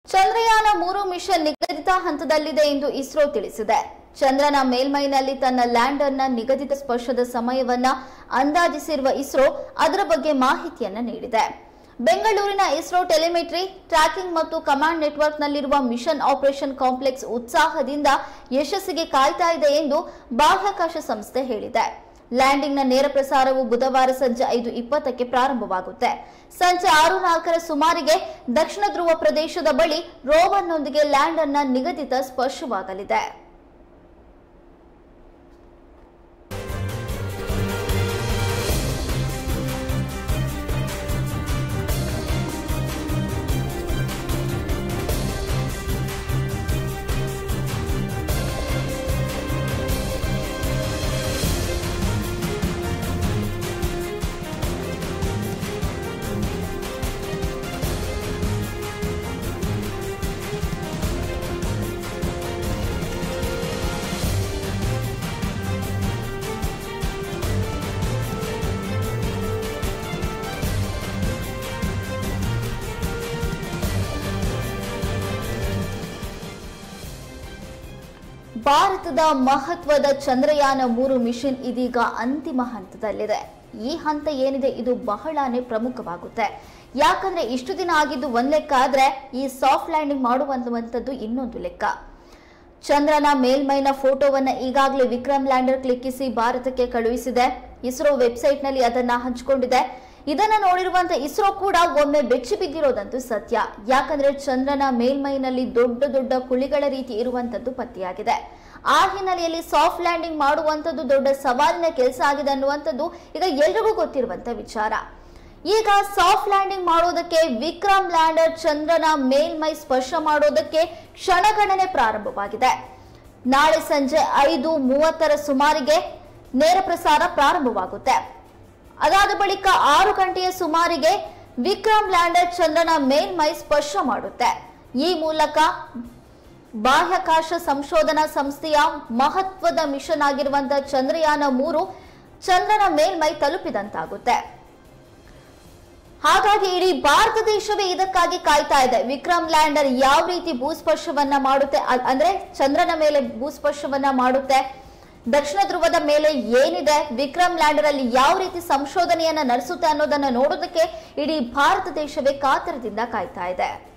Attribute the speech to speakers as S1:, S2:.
S1: ಚಂದ್ರಯಾನ ಮೂರು ಮಿಷನ್ ನಿಗದಿತ ಹಂತದಲ್ಲಿದೆ ಎಂದು ಇಸ್ರೋ ತಿಳಿಸಿದೆ ಚಂದ್ರನ ಮೇಲ್ಮೈನಲ್ಲಿ ತನ್ನ ಲ್ಯಾಂಡರ್ನ ನಿಗದಿತ ಸ್ಪರ್ಶದ ಸಮಯವನ್ನ ಅಂದಾಜಿಸಿರುವ ಇಸ್ರೋ ಅದರ ಬಗ್ಗೆ ಮಾಹಿತಿಯನ್ನ ನೀಡಿದೆ ಬೆಂಗಳೂರಿನ ಇಸ್ರೋ ಟೆಲಿಮೆಟ್ರಿ ಟ್ರ್ಯಾಕಿಂಗ್ ಮತ್ತು ಕಮಾಂಡ್ ನೆಟ್ವರ್ಕ್ನಲ್ಲಿರುವ ಮಿಷನ್ ಆಪರೇಷನ್ ಕಾಂಪ್ಲೆಕ್ಸ್ ಉತ್ಸಾಹದಿಂದ ಯಶಸ್ಸಿಗೆ ಕಾಯ್ತಾ ಇದೆ ಎಂದು ಬಾಹ್ಯಾಕಾಶ ಸಂಸ್ಥೆ ಹೇಳಿದೆ ಲ್ಯಾಂಡಿಂಗ್ನ ನೇರ ಪ್ರಸಾರವು ಬುಧವಾರ ಸಂಜೆ ಐದು ಇಪ್ಪತ್ತಕ್ಕೆ ಪ್ರಾರಂಭವಾಗುತ್ತೆ ಸಂಜೆ ಆರು ನಾಲ್ಕರ ಸುಮಾರಿಗೆ ದಕ್ಷಿಣ ಧ್ರುವ ಪ್ರದೇಶದ ಬಳಿ ರೋವರ್ನೊಂದಿಗೆ ಲ್ಯಾಂಡರ್ನ ನಿಗದಿತ ಸ್ಪರ್ಶವಾಗಲಿದೆ ಭಾರತದ ಮಹತ್ವದ ಚಂದ್ರಯಾನ ಮೂರು ಮಿಷನ್ ಇದೀಗ ಅಂತಿಮ ಹಂತದಲ್ಲಿದೆ ಈ ಹಂತ ಏನಿದೆ ಇದು ಬಹಳಾನೇ ಪ್ರಮುಖವಾಗುತ್ತೆ ಯಾಕಂದ್ರೆ ಇಷ್ಟು ದಿನ ಆಗಿದ್ದು ಒಂದ್ ಲೆಕ್ಕ ಆದ್ರೆ ಈ ಸಾಫ್ಟ್ ಲ್ಯಾಂಡಿಂಗ್ ಮಾಡುವಂತದ್ದು ಇನ್ನೊಂದು ಲೆಕ್ಕ ಚಂದ್ರನ ಮೇಲ್ಮೈನ ಫೋಟೋವನ್ನ ಈಗಾಗಲೇ ವಿಕ್ರಮ್ ಲ್ಯಾಂಡರ್ ಕ್ಲಿಕ್ಕಿಸಿ ಭಾರತಕ್ಕೆ ಕಳುಹಿಸಿದೆ ಇಸ್ರೋ ವೆಬ್ಸೈಟ್ನಲ್ಲಿ ಅದನ್ನ ಹಂಚಿಕೊಂಡಿದೆ ಇದನ್ನ ನೋಡಿರುವಂತ ಇಸ್ರೋ ಕೂಡ ಒಮ್ಮೆ ಬೆಚ್ಚಿ ಬಿದ್ದಿರೋದಂತೂ ಸತ್ಯ ಯಾಕಂದ್ರೆ ಚಂದ್ರನ ಮೇಲ್ಮೈನಲ್ಲಿ ದೊಡ್ಡ ದೊಡ್ಡ ಕುಳಿಗಳ ರೀತಿ ಇರುವಂತದ್ದು ಪತ್ತೆಯಾಗಿದೆ ಆ ಹಿನ್ನೆಲೆಯಲ್ಲಿ ಸಾಫ್ಟ್ ಲ್ಯಾಂಡಿಂಗ್ ಮಾಡುವಂತದ್ದು ದೊಡ್ಡ ಸವಾಲಿನ ಕೆಲಸ ಆಗಿದೆ ಅನ್ನುವಂಥದ್ದು ಈಗ ಎಲ್ರಿಗೂ ಗೊತ್ತಿರುವಂತ ವಿಚಾರ ಈಗ ಸಾಫ್ಟ್ ಲ್ಯಾಂಡಿಂಗ್ ಮಾಡೋದಕ್ಕೆ ವಿಕ್ರಮ್ ಲ್ಯಾಂಡರ್ ಚಂದ್ರನ ಮೇಲ್ಮೈ ಸ್ಪರ್ಶ ಮಾಡೋದಕ್ಕೆ ಕ್ಷಣಗಣನೆ ಪ್ರಾರಂಭವಾಗಿದೆ ನಾಳೆ ಸಂಜೆ ಐದು ಮೂವತ್ತರ ಸುಮಾರಿಗೆ ನೇರ ಪ್ರಸಾರ ಪ್ರಾರಂಭವಾಗುತ್ತೆ ಅದಾದ ಬಳಿಕ ಆರು ಗಂಟೆಯ ಸುಮಾರಿಗೆ ವಿಕ್ರಮ್ ಲ್ಯಾಂಡರ್ ಚಂದ್ರನ ಮೇಲ್ಮೈ ಸ್ಪರ್ಶ ಮಾಡುತ್ತೆ ಈ ಮೂಲಕ ಬಾಹ್ಯಾಕಾಶ ಸಂಶೋಧನಾ ಸಂಸ್ಥೆಯ ಮಹತ್ವದ ಮಿಷನ್ ಆಗಿರುವಂತಹ ಚಂದ್ರಯಾನ ಮೂರು ಚಂದ್ರನ ಮೇಲ್ಮೈ ತಲುಪಿದಂತಾಗುತ್ತೆ ಹಾಗಾಗಿ ಇಡೀ ಭಾರತ ದೇಶವೇ ಇದಕ್ಕಾಗಿ ಕಾಯ್ತಾ ಇದೆ ವಿಕ್ರಮ್ ಲ್ಯಾಂಡರ್ ಯಾವ ರೀತಿ ಭೂಸ್ಪರ್ಶವನ್ನ ಮಾಡುತ್ತೆ ಅ- ಅಂದ್ರೆ ಚಂದ್ರನ ಮೇಲೆ ಭೂಸ್ಪರ್ಶವನ್ನ ಮಾಡುತ್ತೆ ದಕ್ಷಿಣ ಧ್ರುವದ ಮೇಲೆ ಏನಿದೆ ವಿಕ್ರಮ್ ಲ್ಯಾಂಡರ್ ಅಲ್ಲಿ ಯಾವ ರೀತಿ ಸಂಶೋಧನೆಯನ್ನ ನಡೆಸುತ್ತೆ ಅನ್ನೋದನ್ನ ನೋಡೋದಕ್ಕೆ ಇಡೀ ಭಾರತ ದೇಶವೇ ಕಾತರದಿಂದ ಕಾಯ್ತಾ ಇದೆ